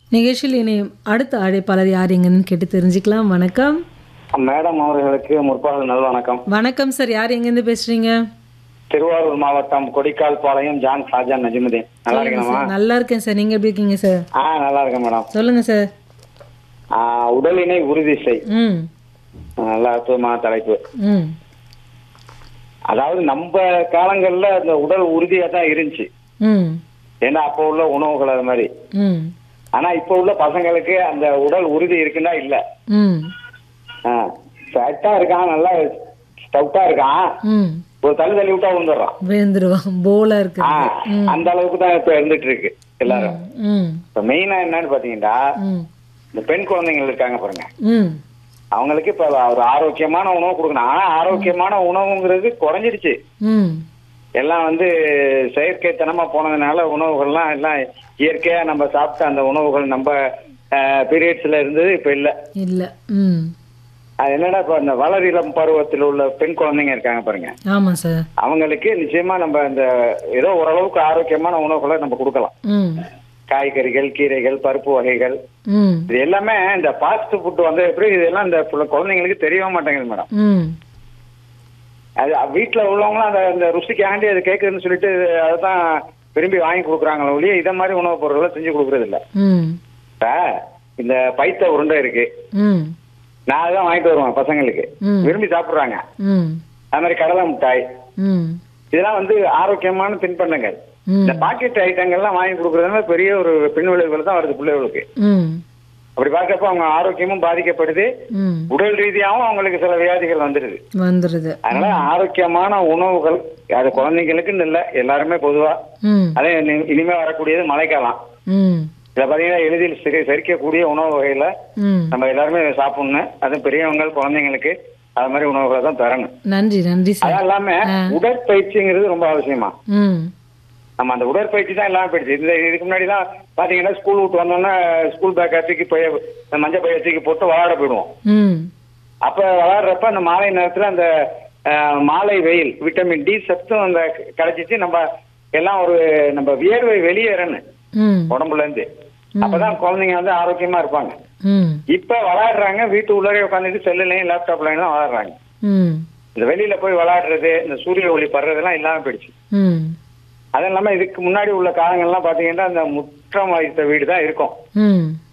நிகழ்ச்சியில் இணையும் அடுத்த அழைப்பாளர் யார் எங்கன்னு கேட்டு தெரிஞ்சுக்கலாம் வணக்கம் மேடம் அவர்களுக்கு முற்பாடு நல் வணக்கம் வணக்கம் சார் யார் எங்கேருந்து பேசுறீங்க திருவாரூர் மாவட்டம் கொடிக்கால் பாளையம் ஜான் ஷாஜான் நஜிமுதீன் நல்லா இருக்கணுமா சார், நல்லா இருக்கேன் சார் நீங்க எப்படி இருக்கீங்க சார் ஆ நல்லா இருக்கேன் மேடம் சொல்லுங்க சார் ஆ, உடலினை உறுதி செய் ம் நல்ல அற்புதமான தலைப்பு ம் அதாவது நம்ம காலங்கள்ல அந்த உடல் உறுதியா தான் இருந்துச்சு ம் ஏன்னா அப்போ உள்ள உணவுகள் அது மாதிரி ம் ஆனா இப்போ உள்ள பசங்களுக்கு அந்த உடல் உறுதி இருக்குன்னா இல்ல ம் ஃபேட்டா இருக்கான் நல்லா ஸ்டவுட்டா இருக்கான் ம் ஒரு தள்ளி தள்ளி விட்டா விழுந்துடுறான் விழுந்துருவான் போலா இருக்கு ஆ, அந்த அளவுக்கு தான் இப்ப இருந்துட்டு இருக்கு எல்லாரும் ம் இப்ப மெயினா என்னன்னு பாத்தீங்கன்னா ம் இந்த பெண் குழந்தைகள் இருக்காங்க பாருங்க ம் அவங்களுக்கு இப்ப ஒரு ஆரோக்கியமான உணவு கொடுக்கணும் ஆனா ஆரோக்கியமான உணவுங்கிறது குறைஞ்சிடுச்சு ம் எல்லாம் வந்து செயற்கைத்தனமா போனதுனால உணவுகள்லாம் எல்லாம் இயற்கையா நம்ம சாப்பிட்ட அந்த உணவுகள் நம்ம பீரியட்ஸ்ல இருந்தது இப்ப இல்ல இல்ல ம் அது என்னடா இப்ப இந்த வளரிளம் பருவத்தில் உள்ள பெண் குழந்தைங்க இருக்காங்க பாருங்க ஆமா சார் அவங்களுக்கு நிச்சயமா நம்ம இந்த ஏதோ ஓரளவுக்கு ஆரோக்கியமான உணவுகளை நம்ம கொடுக்கலாம் ம் காய்கறிகள் கீரைகள் பருப்பு வகைகள் ம் இது எல்லாமே இந்த ஃபாஸ்ட் ஃபுட் வந்து எப்படி இதெல்லாம் இந்த புள்ள- குழந்தைங்களுக்கு தெரியவே மாட்டேங்குது மேடம் ம் அது வீட்டுல உள்ளவங்களும் அந்த அந்த ருசிக்காண்டி அது கேட்குதுன்னு சொல்லிட்டு அதுதான் விரும்பி வாங்கி கொடுக்குறாங்களோ ஒழிய இதை மாதிரி உணவுப் பொருட்களை செஞ்சு கொடுக்கறது இல்ல ம் இப்ப இந்த பைத்த உருண்டை இருக்கு ம் நான் அதான் வாங்கிட்டு வருவேன் பசங்களுக்கு ம். விரும்பி சாப்பிடுறாங்க ம் அது மாதிரி கடலை மிட்டாய் ம் இதெல்லாம் வந்து ஆரோக்கியமான தின்பண்டங்கள் ம் இந்த பாக்கெட் ஐட்டங்கள்லாம் வாங்கி கொடுக்கறதுனால பெரிய ஒரு பின் விளைவுகள் தான் வருது பிள்ளைகளுக்கு ம் அப்படி பார்க்கப்ப அவங்க ஆரோக்கியமும் பாதிக்கப்படுது ம் உடல் ரீதியாகவும் அவங்களுக்கு சில வியாதிகள் வந்துடுது வந்துடுது அதனால ஆரோக்கியமான உணவுகள் அது குழந்தைங்களுக்குன்னு இல்லை எல்லாருமே பொதுவா ம் அதே இனி- இனிமே வரக்கூடியது மழைக்காலம் ம் இதை பார்த்தீங்கன்னா எளிதில் செரி- செரிக்கக்கூடிய உணவு வகையில ம் நம்ம எல்லாருமே சாப்பிடணும் அதுவும் பெரியவங்க குழந்தைங்களுக்கு அது மாதிரி உணவுகளை தான் தரணும் நன்றி நன்றி சார் அது இல்லாம உடற்பயிற்சிங்கிறது ரொம்ப அவசியமா ம் நம்ம அந்த உடற்பயிற்சி தான் இல்லாம போயிடுச்சு இந்த இதுக்கு முன்னாடி தான் பாத்தீங்கன்னா ஸ்கூல் விட்டு வந்தோன்னா ஸ்கூல் பேக் தூக்கி போய் மஞ்சள் பைய தூக்கி போட்டு விளையாட போயிடுவோம் ம் அப்ப விளையாடுறப்ப அந்த மாலை நேரத்துல அந்த அஹ், மாலை வெயில் விட்டமின் டி சத்தும் அந்த கிடைச்சிச்சு நம்ம எல்லாம் ஒரு நம்ம வியர்வை வெளியேறணும் ம் உடம்புல இருந்து அப்பதான் குழந்தைங்க வந்து ஆரோக்கியமா இருப்பாங்க ம் இப்ப விளையாடுறாங்க வீட்டு உள்ளே உட்காந்துட்டு செல்லுலையும் லேப்டாப்லையும் தான் விளையாடுறாங்க ம் இந்த வெளியில போய் விளையாடுறது இந்த சூரிய ஒளி படுறதெல்லாம் இல்லாம போயிடுச்சு ம் அதுவும் இல்லாம இதுக்கு முன்னாடி உள்ள காலங்கள்லாம் பாத்தீங்கன்னா அந்த முற்றம் வைத்த வீடு தான் இருக்கும் ம்